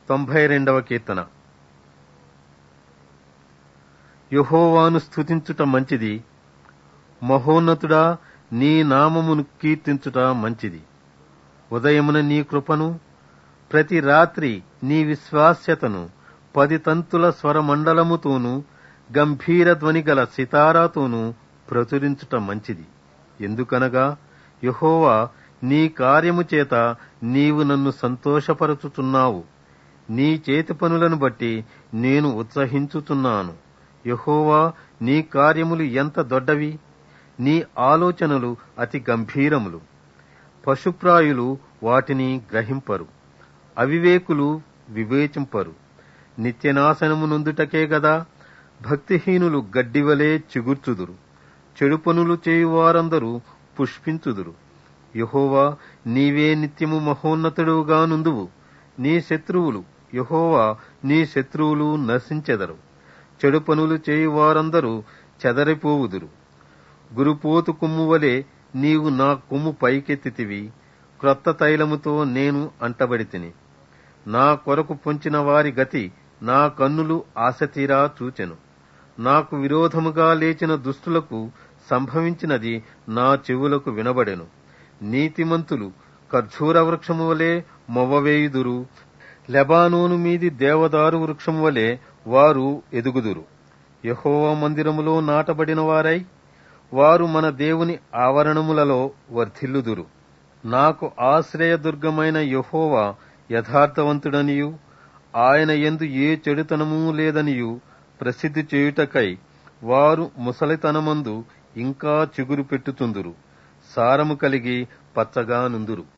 తొంభై రెండవ కీర్తన యహోవాను స్థుతించుట మంచిది మహోన్నతుడా నీ నామమును కీర్తించుట మంచిది ఉదయమున నీ కృపను ప్రతి రాత్రి నీ విశ్వాస్యతను పది తంతుల స్వరమండలముతోనూ గంభీర ధ్వని గల సితారాతోనూ ప్రచురించుట మంచిది ఎందుకనగా యహోవా నీ కార్యము చేత నీవు నన్ను సంతోషపరచుచున్నావు నీ చేతి పనులను బట్టి నేను ఉత్సహించుచున్నాను యహోవా నీ కార్యములు ఎంత దొడ్డవి నీ ఆలోచనలు అతి గంభీరములు పశుప్రాయులు వాటిని గ్రహింపరు అవివేకులు వివేచింపరు నిత్యనాశనము నొందుటకే గదా భక్తిహీనులు గడ్డివలే చిగుర్చుదురు చెడు పనులు చేయువారందరూ పుష్పించుదురు యహోవా నీవే నిత్యము మహోన్నతుడుగా నుందువు నీ శత్రువులు యహోవా నీ శత్రువులు నశించెదరు చెడు పనులు చేయువారందరూ చెదరిపోవుదురు గురుపోతు కొమ్ము వలె నీవు నా కొమ్ము పైకెత్తితివి క్రొత్త తైలముతో నేను అంటబడితిని నా కొరకు పొంచిన వారి గతి నా కన్నులు ఆశతీరా చూచెను నాకు విరోధముగా లేచిన దుష్టులకు సంభవించినది నా చెవులకు వినబడెను నీతిమంతులు ఖర్జూర వృక్షము వలె మొవ్వవేయుదురు లెబానోను మీది దేవదారు వృక్షము వలె వారు ఎదుగుదురు యహోవ మందిరములో నాటబడిన వారై వారు మన దేవుని ఆవరణములలో వర్ధిల్లుదురు నాకు ఆశ్రయదుర్గమైన యహోవా యథార్థవంతుడనియు ఆయన ఎందు ఏ చెడుతనమూ లేదనియు ప్రసిద్ధి చేయుటకై వారు ముసలితనమందు ఇంకా చిగురు పెట్టుతుందురు సారము కలిగి పచ్చగా నుందురు